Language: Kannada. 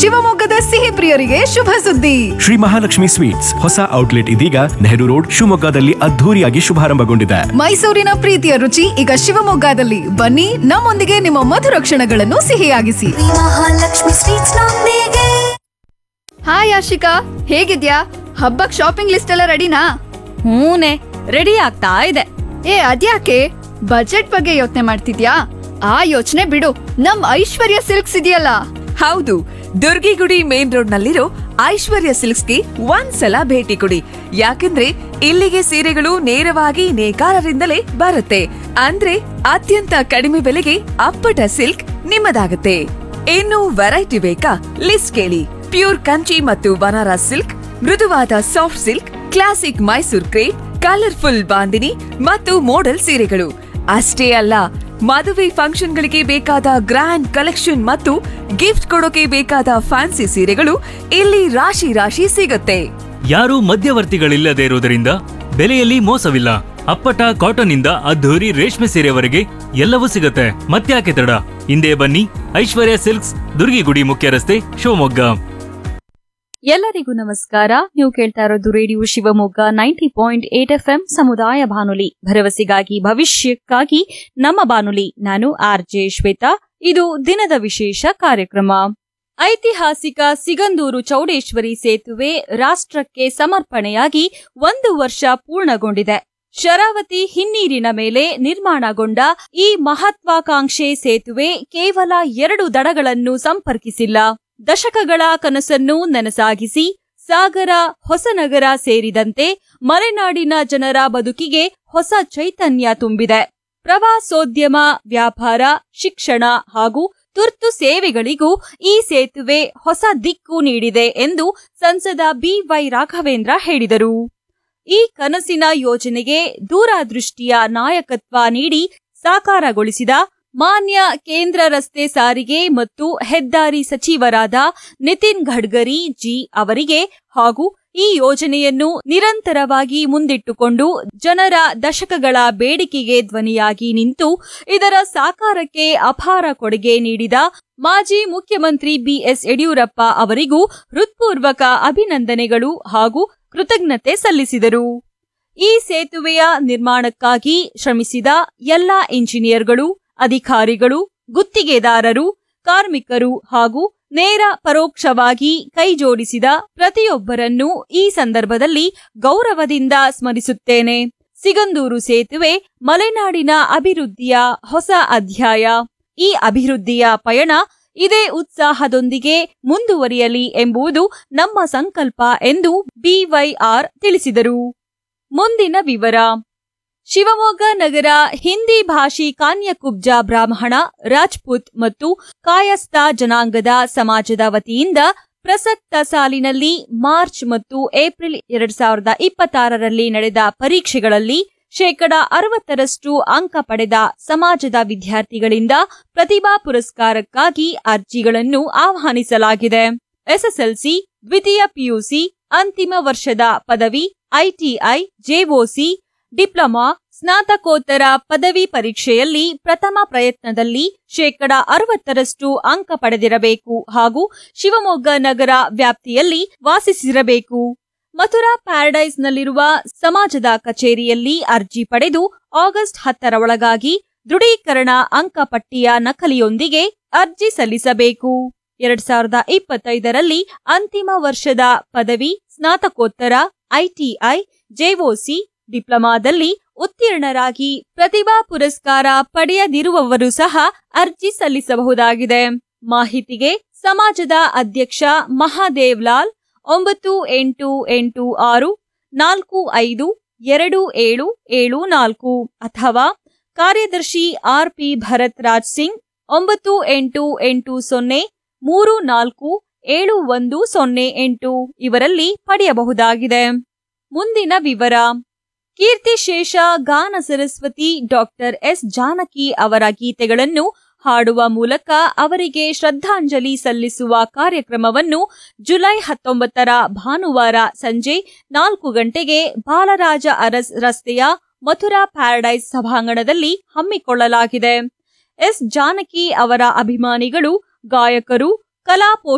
ಶಿವಮೊಗ್ಗದ ಸಿಹಿ ಪ್ರಿಯರಿಗೆ ಶುಭ ಸುದ್ದಿ ಶ್ರೀ ಮಹಾಲಕ್ಷ್ಮಿ ಸ್ವೀಟ್ಸ್ ಹೊಸ ಔಟ್ಲೆಟ್ ಇದೀಗ ನೆಹರು ರೋಡ್ ಶಿವಮೊಗ್ಗದಲ್ಲಿ ಅದ್ಧೂರಿಯಾಗಿ ಶುಭಾರಂಭಗೊಂಡಿದೆ ಮೈಸೂರಿನ ಪ್ರೀತಿಯ ರುಚಿ ಈಗ ಶಿವಮೊಗ್ಗದಲ್ಲಿ ಬನ್ನಿ ನಮ್ಮೊಂದಿಗೆ ನಿಮ್ಮ ಮಧುರ ಕ್ಷಣಗಳನ್ನು ಸಿಹಿಯಾಗಿಸಿ ಮಹಾಲಕ್ಷ್ಮಿ ಸ್ವೀಟ್ಸ್ ನೊಂದಿಗೆ ಹಾಯ್ ಆಶಿಕಾ ಹೇಗಿದ್ಯಾ ಹಬ್ಬಕ್ ಶಾಪಿಂಗ್ ಲಿಸ್ಟ್ ಎಲ್ಲ ರೆಡಿನಾ ಹೂನೆ ರೆಡಿ ಆಗ್ತಾ ಇದೆ ಏ ಅದ್ಯಾಕೆ ಬಜೆಟ್ ಬಗ್ಗೆ ಯೋಚನೆ ಮಾಡ್ತಿದ್ಯಾ ಆ ಯೋಚನೆ ಬಿಡು ನಮ್ ಐಶ್ವರ್ಯ ಸಿಲ್ಕ್ಸ್ ಇದೆಯಲ್ಲ ಹೌದು ದುರ್ಗಿಗುಡಿ ಮೇನ್ ರೋಡ್ ನಲ್ಲಿರೋ ಐಶ್ವರ್ಯ ಸಿಲ್ಕ್ಸ್ಗೆ ಒಂದ್ಸಲ ಭೇಟಿ ಕೊಡಿ ಯಾಕಂದ್ರೆ ಇಲ್ಲಿಗೆ ಸೀರೆಗಳು ನೇರವಾಗಿ ನೇಕಾರರಿಂದಲೇ ಬರುತ್ತೆ ಅಂದ್ರೆ ಅತ್ಯಂತ ಕಡಿಮೆ ಬೆಲೆಗೆ ಅಪ್ಪಟ ಸಿಲ್ಕ್ ನಿಮ್ಮದಾಗುತ್ತೆ ಇನ್ನು ವೆರೈಟಿ ಬೇಕಾ ಲಿಸ್ಟ್ ಕೇಳಿ ಪ್ಯೂರ್ ಕಂಚಿ ಮತ್ತು ಬನಾರಸ್ ಸಿಲ್ಕ್ ಮೃದುವಾದ soft silk classic Mysore crepe colourful bandhani ಮತ್ತು ಮೋಡಲ್ ಸೀರೆಗಳು ಅಷ್ಟೇ ಅಲ್ಲ ಮದುವೆ ಫಂಕ್ಷನ್ಗಳಿಗೆ ಬೇಕಾದ ಗ್ರ್ಯಾಂಡ್ ಕಲೆಕ್ಷನ್ ಮತ್ತು ಗಿಫ್ಟ್ ಕೊಡೋಕೆ ಬೇಕಾದ ಫ್ಯಾನ್ಸಿ ಸೀರೆಗಳು ಇಲ್ಲಿ ರಾಶಿ ರಾಶಿ ಸಿಗುತ್ತೆ ಯಾರೂ ಮಧ್ಯವರ್ತಿಗಳಿಲ್ಲದೆ ಇರುವುದರಿಂದ ಬೆಲೆಯಲ್ಲಿ ಮೋಸವಿಲ್ಲ ಅಪ್ಪಟ ಕಾಟನ್ ಇಂದ ಅದ್ಧೂರಿ ರೇಷ್ಮೆ ಸೀರೆವರೆಗೆ ಎಲ್ಲವೂ ಸಿಗುತ್ತೆ ಮತ್ತ್ಯಾಕೆ ತಡ ಹಿಂದೆ ಬನ್ನಿ ಐಶ್ವರ್ಯ ಸಿಲ್ಕ್ಸ್ ದುರ್ಗಿಗುಡಿ ಮುಖ್ಯ ರಸ್ತೆ ಶಿವಮೊಗ್ಗ ಎಲ್ಲರಿಗೂ ನಮಸ್ಕಾರ ನೀವು ಕೇಳ್ತಾ ಇರೋದು radio Shivamogga ninety point eight F M ಸಮುದಾಯ ಬಾನುಲಿ ಭರವಸೆಗಾಗಿ ಭವಿಷ್ಯಕ್ಕಾಗಿ ನಮ್ಮ ಬಾನುಲಿ ನಾನು ಆರ್ ಜೆ ಶ್ವೇತಾ ಇದು ದಿನದ ವಿಶೇಷ ಕಾರ್ಯಕ್ರಮ ಐತಿಹಾಸಿಕ ಸಿಗಂದೂರು ಚೌಡೇಶ್ವರಿ ಸೇತುವೆ ರಾಷ್ಟ್ರಕ್ಕೆ ಸಮರ್ಪಣೆಯಾಗಿ ಒಂದು ವರ್ಷ ಪೂರ್ಣಗೊಂಡಿದೆ ಶರಾವತಿ ಹಿನ್ನೀರಿನ ಮೇಲೆ ನಿರ್ಮಾಣಗೊಂಡ ಈ ಮಹತ್ವಾಕಾಂಕ್ಷೆ ಸೇತುವೆ ಕೇವಲ ಎರಡು ದಡಗಳನ್ನು ಸಂಪರ್ಕಿಸಿಲ್ಲ ದಶಕಗಳ ಕನಸನ್ನು ನನಸಾಗಿಸಿ ಸಾಗರ ಹೊಸನಗರ ಸೇರಿದಂತೆ ಮಲೆನಾಡಿನ ಜನರ ಬದುಕಿಗೆ ಹೊಸ ಚೈತನ್ಯ ತುಂಬಿದೆ ಪ್ರವಾಸೋದ್ಯಮ ವ್ಯಾಪಾರ ಶಿಕ್ಷಣ ಹಾಗೂ ತುರ್ತು ಸೇವೆಗಳಿಗೂ ಈ ಸೇತುವೆ ಹೊಸ ದಿಕ್ಕು ನೀಡಿದೆ ಎಂದು ಸಂಸದ ಬಿವೈ ರಾಘವೇಂದ್ರ ಹೇಳಿದರು ಈ ಕನಸಿನ ಯೋಜನೆಗೆ ದೂರದೃಷ್ಟಿಯ ನಾಯಕತ್ವ ನೀಡಿ ಸಾಕಾರಗೊಳಿಸಿದ ಮಾನ್ಯ ಕೇಂದ್ರ ರಸ್ತೆ ಸಾರಿಗೆ ಮತ್ತು ಹೆದ್ದಾರಿ ಸಚಿವರಾದ ನಿತಿನ್ ಗಡ್ಕರಿ ಜಿ ಅವರಿಗೆ ಹಾಗೂ ಈ ಯೋಜನೆಯನ್ನು ನಿರಂತರವಾಗಿ ಮುಂದಿಟ್ಟುಕೊಂಡು ಜನರ ದಶಕಗಳ ಬೇಡಿಕೆಗೆ ಧ್ವನಿಯಾಗಿ ನಿಂತು ಇದರ ಸಾಕಾರಕ್ಕೆ ಅಪಾರ ಕೊಡುಗೆ ನೀಡಿದ ಮಾಜಿ ಮುಖ್ಯಮಂತ್ರಿ ಬಿಎಸ್ ಯಡಿಯೂರಪ್ಪ ಅವರಿಗೂ ಹೃತ್ಪೂರ್ವಕ ಅಭಿನಂದನೆಗಳು ಹಾಗೂ ಕೃತಜ್ಞತೆ ಸಲ್ಲಿಸಿದರು ಈ ಸೇತುವೆಯ ನಿರ್ಮಾಣಕ್ಕಾಗಿ ಶ್ರಮಿಸಿದ ಎಲ್ಲಾ ಇಂಜಿನಿಯರ್ಗಳು ಅಧಿಕಾರಿಗಳು ಗುತ್ತಿಗೆದಾರರು ಕಾರ್ಮಿಕರು ಹಾಗೂ ನೇರ ಪರೋಕ್ಷವಾಗಿ ಕೈಜೋಡಿಸಿದ ಪ್ರತಿಯೊಬ್ಬರನ್ನೂ ಈ ಸಂದರ್ಭದಲ್ಲಿ ಗೌರವದಿಂದ ಸ್ಮರಿಸುತ್ತೇನೆ ಸಿಗಂದೂರು ಸೇತುವೆ ಮಲೆನಾಡಿನ ಅಭಿವೃದ್ಧಿಯ ಹೊಸ ಅಧ್ಯಾಯ ಈ ಅಭಿವೃದ್ಧಿಯ ಪಯಣ ಇದೇ ಉತ್ಸಾಹದೊಂದಿಗೆ ಮುಂದುವರಿಯಲಿ ಎಂಬುದು ನಮ್ಮ ಸಂಕಲ್ಪ ಎಂದು ಬಿವೈಆರ್ ತಿಳಿಸಿದರು ಮುಂದಿನ ವಿವರ ಶಿವಮೊಗ್ಗ ನಗರ ಹಿಂದಿ ಭಾಷಿ ಕಾನ್ಯಕುಬ್ಜ ಬ್ರಾಹ್ಮಣ ರಾಜ್ಪೂತ್ ಮತ್ತು ಕಾಯಸ್ಥ ಜನಾಂಗದ ಸಮಾಜದ ವತಿಯಿಂದ ಪ್ರಸಕ್ತ ಸಾಲಿನಲ್ಲಿ ಮಾರ್ಚ್ ಮತ್ತು ಏಪ್ರಿಲ್ ಎರಡ್ ಸಾವಿರದ ಇಪ್ಪತ್ತಾರರಲ್ಲಿ ನಡೆದ ಪರೀಕ್ಷೆಗಳಲ್ಲಿ ಶೇಕಡ ಅರವತ್ತರಷ್ಟು ಅಂಕ ಪಡೆದ ಸಮಾಜದ ವಿದ್ಯಾರ್ಥಿಗಳಿಂದ ಪ್ರತಿಭಾ ಪುರಸ್ಕಾರಕ್ಕಾಗಿ ಅರ್ಜಿಗಳನ್ನು ಆಹ್ವಾನಿಸಲಾಗಿದೆ ಎಸ್ಎಸ್ಎಲ್ಸಿ ದ್ವಿತೀಯ ಪಿಯುಸಿ ಅಂತಿಮ ವರ್ಷದ ಪದವಿ ಐಟಿಐ ಜೆಒಸಿ ಡಿಪ್ಲೊಮಾ ಸ್ನಾತಕೋತ್ತರ ಪದವಿ ಪರೀಕ್ಷೆಯಲ್ಲಿ ಪ್ರಥಮ ಪ್ರಯತ್ನದಲ್ಲಿ ಶೇಕಡ ಅರವತ್ತರಷ್ಟು ಅಂಕ ಪಡೆದಿರಬೇಕು ಹಾಗೂ ಶಿವಮೊಗ್ಗ ನಗರ ವ್ಯಾಪ್ತಿಯಲ್ಲಿ ವಾಸಿಸಿರಬೇಕು ಮಥುರಾ ಪ್ಯಾರಡೈಸ್ನಲ್ಲಿರುವ ಸಮಾಜದ ಕಚೇರಿಯಲ್ಲಿ ಅರ್ಜಿ ಪಡೆದು ಆಗಸ್ಟ್ ಹತ್ತರ ಒಳಗಾಗಿ ದೃಢೀಕರಣ ಅಂಕಪಟ್ಟಿಯ ನಕಲಿಯೊಂದಿಗೆ ಅರ್ಜಿ ಸಲ್ಲಿಸಬೇಕು ಎರಡ್ ಸಾವಿರದ ಇಪ್ಪತ್ತೈದರಲ್ಲಿ ಅಂತಿಮ ವರ್ಷದ ಪದವಿ ಸ್ನಾತಕೋತ್ತರ ಐಟಿಐ ಜೆಒಸಿ ಡಿಪ್ಲೊಮಾದಲ್ಲಿ ಉತ್ತೀರ್ಣರಾಗಿ ಪ್ರತಿಭಾ ಪುರಸ್ಕಾರ ಪಡೆಯದಿರುವವರು ಸಹ ಅರ್ಜಿ ಸಲ್ಲಿಸಬಹುದಾಗಿದೆ ಮಾಹಿತಿಗೆ ಸಮಾಜದ ಅಧ್ಯಕ್ಷ ಮಹಾದೇವ್ ಲಾಲ್ ಒಂಬತ್ತು ಎಂಟು ಎಂಟು ಆರು ನಾಲ್ಕು ಐದು ಎರಡು ಏಳು ಏಳು ನಾಲ್ಕು ಅಥವಾ ಕಾರ್ಯದರ್ಶಿ ಆರ್ ಪಿ ಭರತ್ ರಾಜ್ ಸಿಂಗ್ ಒಂಬತ್ತು ಎಂಟು ಎಂಟು ಸೊನ್ನೆ ಮೂರು ನಾಲ್ಕು ಏಳು ಒಂದು ಸೊನ್ನೆ ಎಂಟು ಇವರಲ್ಲಿ ಪಡೆಯಬಹುದಾಗಿದೆ ಮುಂದಿನ ವಿವರ ಕೀರ್ತಿಶೇಷ ಗಾನ ಸರಸ್ವತಿ ಡಾಕ್ಟರ್ ಎಸ್ ಜಾನಕಿ ಅವರ ಗೀತೆಗಳನ್ನು ಹಾಡುವ ಮೂಲಕ ಅವರಿಗೆ ಶ್ರದ್ಧಾಂಜಲಿ ಸಲ್ಲಿಸುವ ಕಾರ್ಯಕ್ರಮವನ್ನು ಜುಲೈ ಹತ್ತೊಂಬತ್ತರ ಭಾನುವಾರ ಸಂಜೆ ನಾಲ್ಕು ಗಂಟೆಗೆ ಬಾಲರಾಜ ಅರಸ್ ರಸ್ತೆಯ ಮಥುರಾ ಪ್ಯಾರಡೈಸ್ ಸಭಾಂಗಣದಲ್ಲಿ ಹಮ್ಮಿಕೊಳ್ಳಲಾಗಿದೆ ಎಸ್ ಜಾನಕಿ ಅವರ ಅಭಿಮಾನಿಗಳು ಗಾಯಕರು ಕಲಾ